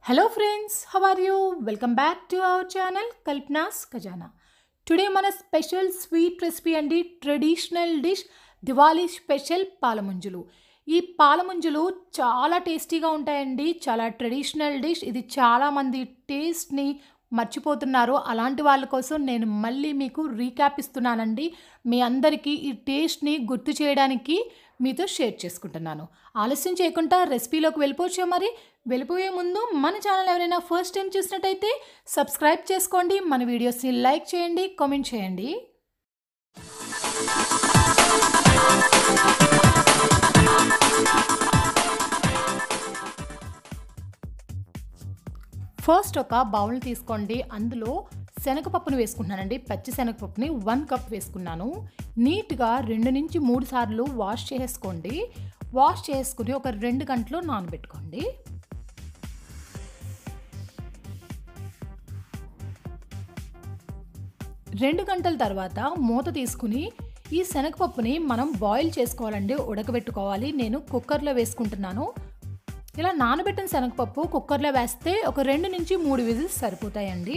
hello friends how are you welcome back to our channel Kalpana's Khazana today మన special sweet recipe అండి traditional dish Diwali special పాలముంజులు ఈ పాలముంజులు చాలా టేస్టీగా ఉంటాయండి చాలా ట్రెడిషనల్ డిష్ ఇది చాలామంది టేస్ట్ని మర్చిపోతున్నారు అలాంటి వాళ్ళ కోసం నేను మళ్ళీ మీకు రీక్యాప్ ఇస్తున్నానండి మీ అందరికీ ఈ టేస్ట్ని గుర్తు చేయడానికి మీతో షేర్ చేసుకుంటున్నాను ఆలస్యం చేయకుండా రెసిపీలోకి వెళ్ళిపోవచ్చా మరి వెళ్ళిపోయే ముందు మన ఛానల్ ఎవరైనా ఫస్ట్ టైం చూసినట్టయితే సబ్స్క్రైబ్ చేసుకోండి మన వీడియోస్ని లైక్ చేయండి కామెంట్ చేయండి ఫస్ట్ ఒక బౌల్ తీసుకోండి అందులో శనగపప్పును వేసుకుంటున్నానండి పచ్చి శనగపప్పుని వన్ కప్ వేసుకున్నాను నీట్గా రెండు నుంచి మూడు సార్లు వాష్ చేసుకోండి వాష్ చేసుకుని ఒక రెండు గంటలు నానబెట్టుకోండి రెండు గంటల తర్వాత మూత తీసుకుని ఈ శనగపప్పుని మనం బాయిల్ చేసుకోవాలండి ఉడకబెట్టుకోవాలి నేను కుక్కర్లో వేసుకుంటున్నాను ఇలా నానబెట్టిన శనగపప్పు కుక్కర్లో వేస్తే ఒక రెండు నుంచి మూడు విజిల్స్ సరిపోతాయండి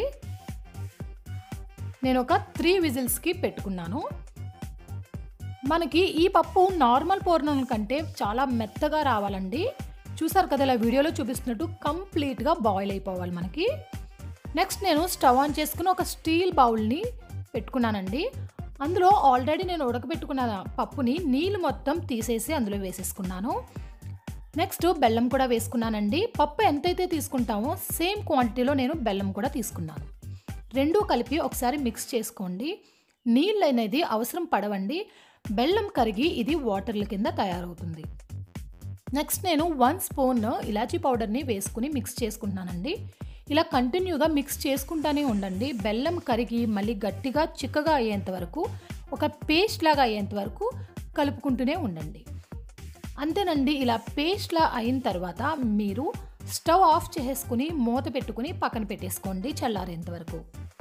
నేను ఒక త్రీ విజిల్స్కి పెట్టుకున్నాను మనకి ఈ పప్పు నార్మల్ పూర్ణం కంటే చాలా మెత్తగా రావాలండి చూసారు కదా ఇలా వీడియోలో చూపిస్తున్నట్టు కంప్లీట్గా బాయిల్ అయిపోవాలి మనకి నెక్స్ట్ నేను స్టవ్ ఆన్ చేసుకుని ఒక స్టీల్ బౌల్ని పెట్టుకున్నానండి అందులో ఆల్రెడీ నేను ఉడకబెట్టుకున్న పప్పుని నీళ్ళు మొత్తం తీసేసి అందులో వేసేసుకున్నాను నెక్స్ట్ బెల్లం కూడా వేసుకున్నానండి పప్పు ఎంతైతే తీసుకుంటామో సేమ్ క్వాంటిటీలో నేను బెల్లం కూడా తీసుకున్నాను రెండూ కలిపి ఒకసారి మిక్స్ చేసుకోండి నీళ్ళు అనేది అవసరం పడవండి బెల్లం కరిగి ఇది వాటర్ల కింద తయారవుతుంది నెక్స్ట్ నేను వన్ స్పూన్ ఇలాచీ పౌడర్ని వేసుకుని మిక్స్ చేసుకుంటున్నానండి ఇలా కంటిన్యూగా మిక్స్ చేసుకుంటానే ఉండండి బెల్లం కరిగి మళ్ళీ గట్టిగా చిక్కగా అయ్యేంత వరకు ఒక పేస్ట్ లాగా అయ్యేంత వరకు కలుపుకుంటూనే ఉండండి అంతేనండి ఇలా పేస్ట్లా అయిన తర్వాత మీరు స్టవ్ ఆఫ్ చేసుకుని మూత పెట్టుకుని పక్కన పెట్టేసుకోండి చల్లారేంత వరకు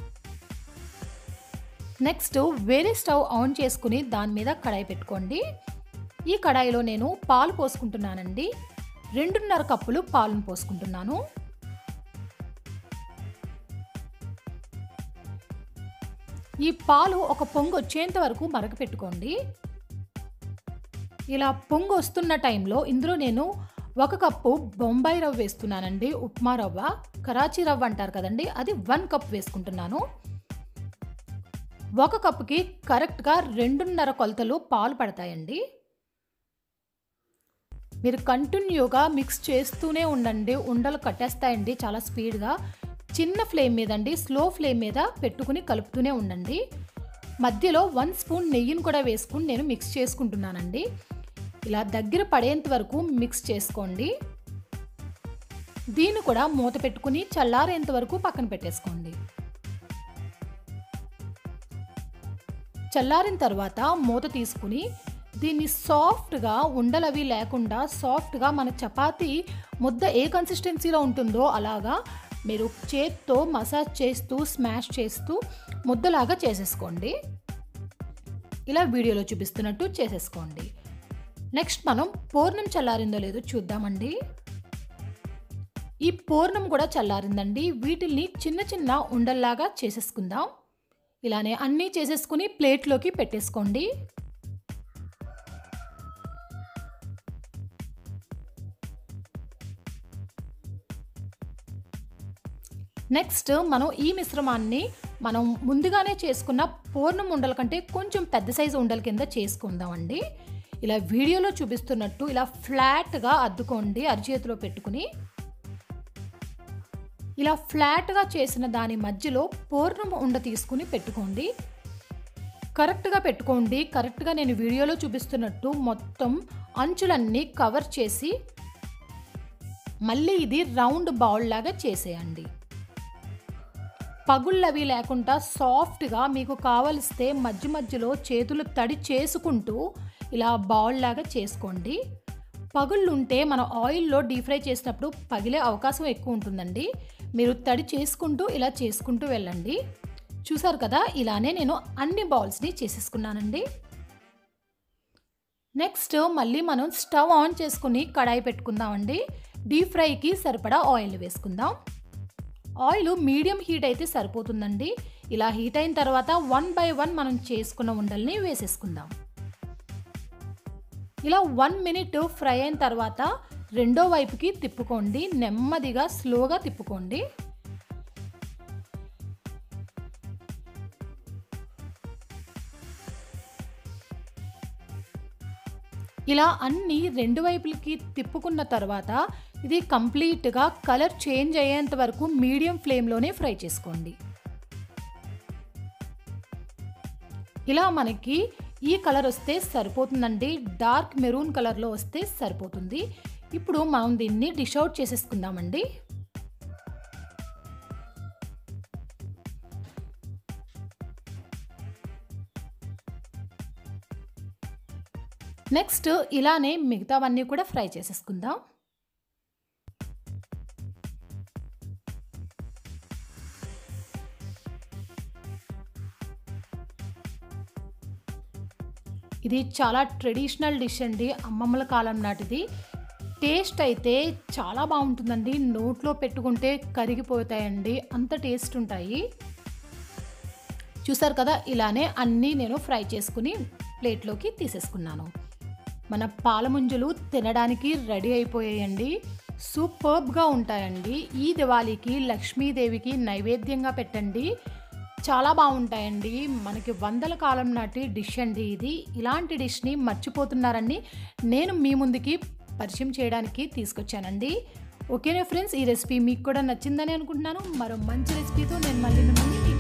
నెక్స్ట్ వేరే స్టవ్ ఆన్ చేసుకుని దాని మీద కడాయి పెట్టుకోండి ఈ కడాయిలో నేను పాలు పోసుకుంటున్నానండి రెండున్నర కప్పులు పాలను పోసుకుంటున్నాను ఈ పాలు ఒక పొంగు వచ్చేంత వరకు మరగపెట్టుకోండి ఇలా పొంగు వస్తున్న టైంలో ఇందులో నేను ఒక కప్పు బొంబాయి రవ్వ వేస్తున్నానండి ఉప్మా రవ్వ కరాచీ రవ్వ అంటారు కదండి అది వన్ కప్ వేసుకుంటున్నాను ఒక కప్పుకి కరెక్ట్గా రెండున్నర కొలతలు పాలు పడతాయండి మీరు కంటిన్యూగా మిక్స్ చేస్తూనే ఉండండి ఉండలు కట్టేస్తాయండి చాలా స్పీడ్గా చిన్న ఫ్లేమ్ మీద అండి స్లో ఫ్లేమ్ మీద పెట్టుకుని కలుపుతూనే ఉండండి మధ్యలో వన్ స్పూన్ నెయ్యిని కూడా వేసుకుని నేను మిక్స్ చేసుకుంటున్నానండి ఇలా దగ్గర పడేంత వరకు మిక్స్ చేసుకోండి దీన్ని కూడా మూత పెట్టుకుని చల్లారేంత వరకు పక్కన పెట్టేసుకోండి చల్లారిన తర్వాత మూత తీసుకుని దీన్ని సాఫ్ట్గా ఉండలవి లేకుండా సాఫ్ట్గా మన చపాతీ ముద్ద ఏ కన్సిస్టెన్సీలో ఉంటుందో అలాగా మీరు చేత్తో మసాజ్ చేస్తూ స్మాష్ చేస్తూ ముద్దలాగా చేసేసుకోండి ఇలా వీడియోలో చూపిస్తున్నట్టు చేసేసుకోండి నెక్స్ట్ మనం పూర్ణం చల్లారిందో లేదో చూద్దామండి ఈ పూర్ణం కూడా చల్లారిందండి వీటిల్ని చిన్న చిన్న ఉండల్లాగా చేసేసుకుందాం ఇలానే అన్నీ చేసేసుకుని ప్లేట్లోకి పెట్టేసుకోండి నెక్స్ట్ మనం ఈ మిశ్రమాన్ని మనం ముందుగానే చేసుకున్న పూర్ణం ఉండల కంటే కొంచెం పెద్ద సైజు ఉండల కింద చేసుకుందామండి ఇలా వీడియోలో చూపిస్తున్నట్టు ఇలా ఫ్లాట్గా అద్దుకోండి అరిచేతిలో పెట్టుకుని ఇలా ఫ్లాట్గా చేసిన దాని మధ్యలో పూర్ణం ఉండ తీసుకుని పెట్టుకోండి కరెక్ట్గా పెట్టుకోండి కరెక్ట్గా నేను వీడియోలో చూపిస్తున్నట్టు మొత్తం అంచులన్నీ కవర్ చేసి మళ్ళీ ఇది రౌండ్ బౌల్ లాగా చేసేయండి పగుళ్ళవి లేకుండా సాఫ్ట్గా మీకు కావలిస్తే మధ్య మధ్యలో చేతులు తడి చేసుకుంటూ ఇలా బౌల్ లాగా చేసుకోండి పగుళ్ళు ఉంటే మనం ఆయిల్లో డీప్ ఫ్రై చేసినప్పుడు పగిలే అవకాశం ఎక్కువ ఉంటుందండి మీరు తడి చేసుకుంటూ ఇలా చేసుకుంటూ వెళ్ళండి చూసారు కదా ఇలానే నేను అన్ని బౌల్స్ని చేసేసుకున్నానండి నెక్స్ట్ మళ్ళీ మనం స్టవ్ ఆన్ చేసుకుని కడాయి పెట్టుకుందామండి డీప్ ఫ్రైకి సరిపడా ఆయిల్ వేసుకుందాం ఆయిల్ మీడియం హీట్ అయితే సరిపోతుందండి ఇలా హీట్ అయిన తర్వాత వన్ బై వన్ మనం చేసుకున్న ఉండల్ని వేసేసుకుందాం ఇలా వన్ మినిట్ ఫ్రై అయిన తర్వాత రెండో వైపుకి తిప్పుకోండి నెమ్మదిగా స్లోగా తిప్పుకోండి ఇలా అన్ని రెండు వైపులకి తిప్పుకున్న తర్వాత ఇది కంప్లీట్గా కలర్ చేంజ్ అయ్యేంత వరకు మీడియం ఫ్లేమ్లోనే ఫ్రై చేసుకోండి ఇలా మనకి ఈ కలర్ వస్తే సరిపోతుందండి డార్క్ మెరూన్ కలర్లో వస్తే సరిపోతుంది ఇప్పుడు మనం దీన్ని డిష్ అవుట్ చేసేసుకుందామండి నెక్స్ట్ ఇలానే మిగతావన్నీ కూడా ఫ్రై చేసేసుకుందాం ఇది చాలా ట్రెడిషనల్ డిష్ అండి అమ్మమ్మల కాలం నాటిది టేస్ట్ అయితే చాలా బాగుంటుందండి నోట్లో పెట్టుకుంటే కరిగిపోతాయండి అంత టేస్ట్ ఉంటాయి చూసారు కదా ఇలానే అన్నీ నేను ఫ్రై చేసుకుని ప్లేట్లోకి తీసేసుకున్నాను మన పాలముంజలు తినడానికి రెడీ అయిపోయాయండి సూపర్బ్గా ఉంటాయండి ఈ దివాళీకి లక్ష్మీదేవికి నైవేద్యంగా పెట్టండి చాలా బాగుంటాయండి మనకి వందల కాలం నాటి డిష్ అండి ఇది ఇలాంటి డిష్ని మర్చిపోతున్నారని నేను మీ ముందుకి పరిచయం చేయడానికి తీసుకొచ్చానండి ఓకేనా ఫ్రెండ్స్ ఈ రెసిపీ మీకు కూడా నచ్చిందని అనుకుంటున్నాను మరో మంచి రెసిపీతో నేను మళ్ళీ మిమ్మల్ని